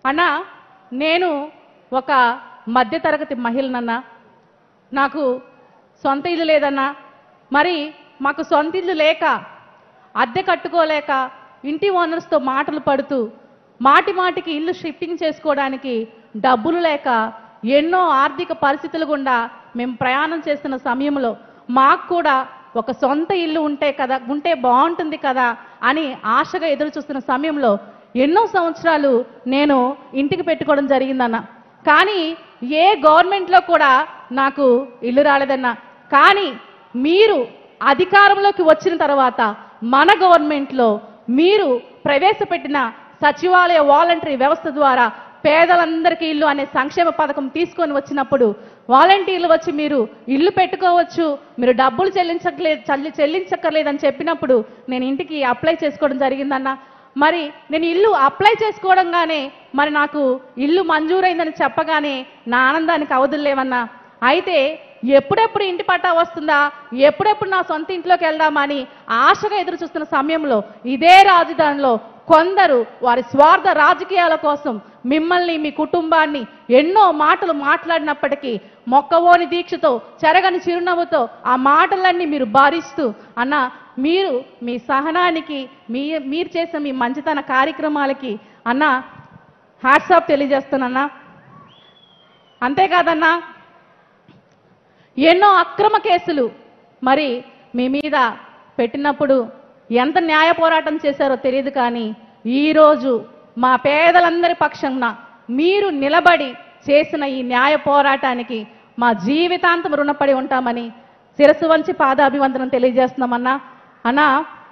అన్నా నేను ఒక మధ్యతరగతి మహిళనన్నా నాకు సొంత ఇల్లు లేదన్నా మరి మాకు సొంత ఇల్లు లేక అద్దె కట్టుకోలేక ఇంటి ఓనర్స్తో మాటలు పడుతూ మాటి మాటికి ఇల్లు షిఫ్టింగ్ చేసుకోవడానికి డబ్బులు లేక ఎన్నో ఆర్థిక పరిస్థితులు గుండా మేము ప్రయాణం చేస్తున్న సమయంలో మాకు కూడా ఒక సొంత ఇల్లు ఉంటే కదా ఉంటే బాగుంటుంది కదా అని ఆశగా ఎదురు చూస్తున్న సమయంలో ఎన్నో సంవత్సరాలు నేను ఇంటికి పెట్టుకోవడం జరిగిందన్న కానీ ఏ గవర్నమెంట్లో కూడా నాకు ఇల్లు రాలేదన్న కానీ మీరు అధికారంలోకి వచ్చిన తర్వాత మన గవర్నమెంట్లో మీరు ప్రవేశపెట్టిన సచివాలయ వాలంటరీ వ్యవస్థ ద్వారా పేదలందరికీ ఇల్లు అనే సంక్షేమ పథకం తీసుకొని వచ్చినప్పుడు వాలంటీర్లు వచ్చి మీరు ఇల్లు పెట్టుకోవచ్చు మీరు డబ్బులు చెల్లించట్లేదు చల్లి చెల్లించక్కర్లేదని చెప్పినప్పుడు నేను ఇంటికి అప్లై చేసుకోవడం జరిగిందన్న మరి నేను ఇల్లు అప్లై చేసుకోవడంగానే మరి నాకు ఇల్లు మంజూరైందని చెప్పగానే నా ఆనందానికి అవధులు లేవన్నా అయితే ఎప్పుడెప్పుడు ఇంటి పట్టా వస్తుందా ఎప్పుడెప్పుడు నా సొంత ఇంట్లోకి వెళ్దామని ఆశగా ఎదురు చూస్తున్న సమయంలో ఇదే రాజధానిలో కొందరు వారి స్వార్థ రాజకీయాల కోసం మిమ్మల్ని మీ కుటుంబాన్ని ఎన్నో మాటలు మాట్లాడినప్పటికీ మొక్కవోని దీక్షతో చెరగని చిరునవ్వుతో ఆ మాటలన్నీ మీరు భారిస్తూ అన్న మీరు మీ సహనానికి మీ మీరు చేసిన మీ మంచితన కార్యక్రమాలకి అన్న హ్యాట్సాప్ తెలియజేస్తానన్నా అంతేకాదన్నా ఎన్నో అక్రమ కేసులు మరి మీ మీద పెట్టినప్పుడు ఎంత న్యాయ పోరాటం చేశారో తెలియదు కానీ ఈరోజు మా పేదలందరి పక్షంన మీరు నిలబడి చేసిన ఈ న్యాయ పోరాటానికి మా జీవితాంతం రుణపడి ఉంటామని శిరస్సు వంచి పాదాభివందనం తెలియజేస్తున్నామన్నా అన్నా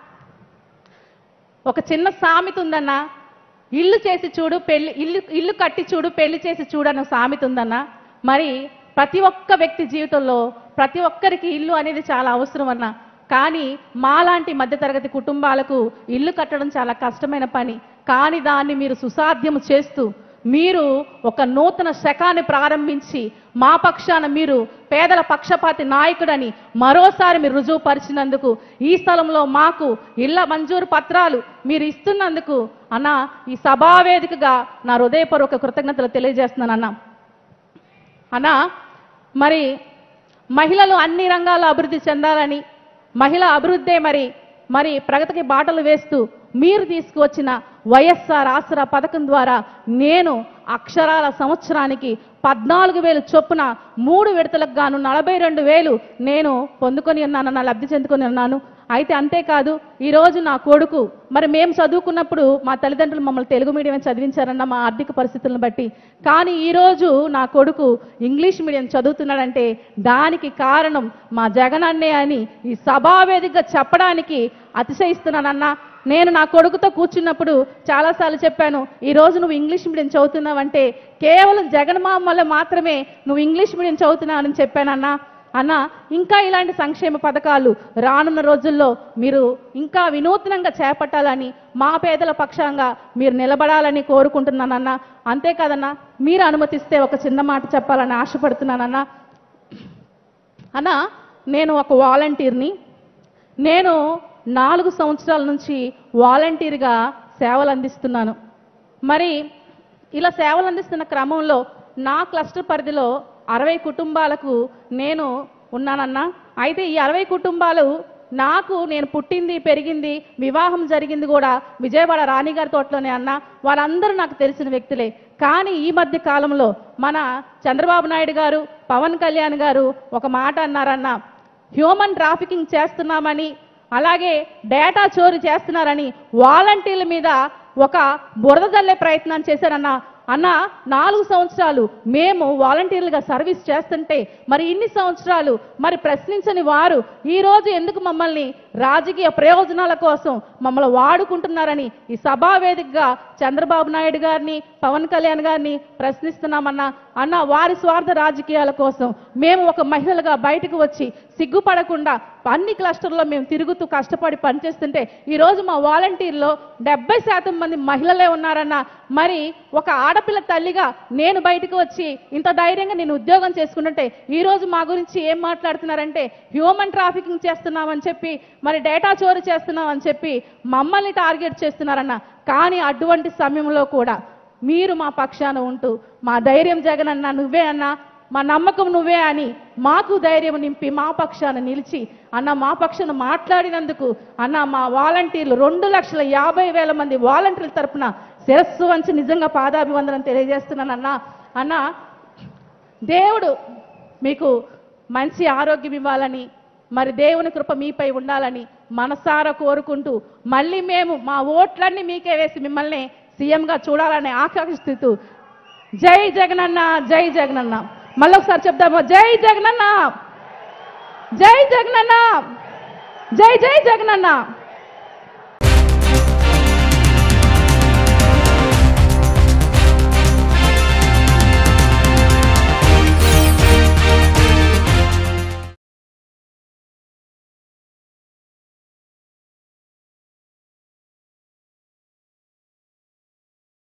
ఒక చిన్న సామెత ఉందన్నా ఇల్లు చేసి చూడు పెళ్లి ఇల్లు ఇల్లు కట్టి చూడు పెళ్లి చేసి చూడు అన్న సామెత ఉందన్నా మరి ప్రతి ఒక్క వ్యక్తి జీవితంలో ప్రతి ఒక్కరికి ఇల్లు అనేది చాలా అవసరం అన్న కానీ మాలాంటి మధ్యతరగతి కుటుంబాలకు ఇల్లు కట్టడం చాలా కష్టమైన పని కానీ దాన్ని మీరు సుసాధ్యం చేస్తూ మీరు ఒక నూతన శకాన్ని ప్రారంభించి మా పక్షాన మీరు పేదల పక్షపాతి నాయకుడని మరోసారి మీరు రుజువుపరిచినందుకు ఈ స్థలంలో మాకు ఇళ్ల మంజూరు పత్రాలు మీరు ఇస్తున్నందుకు అన్న ఈ సభావేదికగా నా హృదయపూర్వక కృతజ్ఞతలు తెలియజేస్తున్నాను అన్న అన్నా మరి మహిళలు అన్ని రంగాల్లో అభివృద్ధి చెందాలని మహిళా అభివృద్ధే మరి మరి ప్రగతికి బాటలు వేస్తూ మీరు తీసుకువచ్చిన వైఎస్ఆర్ ఆసరా పథకం ద్వారా నేను అక్షరాల సంవత్సరానికి పద్నాలుగు వేలు చొప్పున మూడు విడతలకు గాను నలభై రెండు వేలు నేను పొందుకొని ఉన్నాను నా లబ్ధి చెందుకొని ఉన్నాను అయితే అంతేకాదు ఈరోజు నా కొడుకు మరి మేము చదువుకున్నప్పుడు మా తల్లిదండ్రులు మమ్మల్ని తెలుగు మీడియం చదివించారన్న మా ఆర్థిక పరిస్థితులను బట్టి కానీ ఈరోజు నా కొడుకు ఇంగ్లీష్ మీడియం చదువుతున్నాడంటే దానికి కారణం మా జగన్ అన్నే అని ఈ సభావేదికగా చెప్పడానికి అతిశయిస్తున్నానన్నా నేను నా కొడుకుతో కూర్చున్నప్పుడు చాలాసార్లు చెప్పాను ఈ రోజు నువ్వు ఇంగ్లీష్ మీడియం చదువుతున్నావంటే కేవలం జగన్మామ వల్ల మాత్రమే నువ్వు ఇంగ్లీష్ మీడియం చదువుతున్నావని చెప్పానన్నా అన్న ఇంకా ఇలాంటి సంక్షేమ పథకాలు రానున్న రోజుల్లో మీరు ఇంకా వినూత్నంగా చేపట్టాలని మా పేదల పక్షంగా మీరు నిలబడాలని కోరుకుంటున్నానన్నా అంతేకాదన్నా మీరు అనుమతిస్తే ఒక చిన్న మాట చెప్పాలని ఆశపడుతున్నానన్నా అన్న నేను ఒక వాలంటీర్ని నేను నాలుగు సంవత్సరాల నుంచి వాలంటీర్గా సేవలు అందిస్తున్నాను మరి ఇలా సేవలు అందిస్తున్న క్రమంలో నా క్లస్టర్ పరిధిలో అరవై కుటుంబాలకు నేను ఉన్నానన్నా అయితే ఈ అరవై కుటుంబాలు నాకు నేను పుట్టింది పెరిగింది వివాహం జరిగింది కూడా విజయవాడ రాణిగారి తోటలోనే అన్న వాళ్ళందరూ నాకు తెలిసిన వ్యక్తులే కానీ ఈ మధ్య కాలంలో మన చంద్రబాబు నాయుడు గారు పవన్ కళ్యాణ్ గారు ఒక మాట అన్నారన్న హ్యూమన్ ట్రాఫికింగ్ చేస్తున్నామని అలాగే డేటా చోరీ చేస్తున్నారని వాలంటీర్ల మీద ఒక బురద జల్లే ప్రయత్నం చేశారన్న అన్న నాలుగు సంవత్సరాలు మేము వాలంటీర్లుగా సర్వీస్ చేస్తుంటే మరి ఇన్ని సంవత్సరాలు మరి ప్రశ్నించని వారు ఈ రోజు ఎందుకు మమ్మల్ని రాజకీయ ప్రయోజనాల కోసం మమ్మల్ని వాడుకుంటున్నారని ఈ సభా వేదికగా చంద్రబాబు నాయుడు గారిని పవన్ కళ్యాణ్ గారిని ప్రశ్నిస్తున్నామన్నా అన్న వారి స్వార్థ రాజకీయాల కోసం మేము ఒక మహిళలుగా బయటకు వచ్చి సిగ్గుపడకుండా అన్ని క్లస్టర్లో మేము తిరుగుతూ కష్టపడి పనిచేస్తుంటే ఈరోజు మా వాలంటీర్లో డెబ్బై శాతం మంది మహిళలే ఉన్నారన్న మరి ఒక ఆడపిల్ల తల్లిగా నేను బయటకు వచ్చి ఇంత ధైర్యంగా నేను ఉద్యోగం చేసుకుంటుంటే ఈరోజు మా గురించి ఏం మాట్లాడుతున్నారంటే హ్యూమన్ ట్రాఫికింగ్ చేస్తున్నామని చెప్పి మరి డేటా చోరీ చేస్తున్నామని చెప్పి మమ్మల్ని టార్గెట్ చేస్తున్నారన్న కానీ అటువంటి సమయంలో కూడా మీరు మా పక్షాన ఉంటూ మా ధైర్యం జగనన్న నువ్వే అన్నా మా నమ్మకం నువ్వే అని మాకు ధైర్యం నింపి మా పక్షాన నిలిచి అన్న మా పక్షాన మాట్లాడినందుకు అన్న మా వాలంటీర్లు రెండు లక్షల యాభై వేల మంది వాలంటీర్ల తరపున శిరస్సు వంచి నిజంగా పాదాభివందనం తెలియజేస్తున్నాను అన్న అన్న దేవుడు మీకు మంచి ఆరోగ్యం ఇవ్వాలని మరి దేవుని కృప మీపై ఉండాలని మనసారా కోరుకుంటూ మళ్ళీ మేము మా ఓట్లన్నీ మీకే వేసి మిమ్మల్ని సీఎంగా చూడాలని ఆకాంక్షిస్తూ జై జగనన్న జై జగనన్న మళ్ళీ ఒకసారి చెప్దామా జై జగనన్న జై జగనన్న జై జై జగనన్న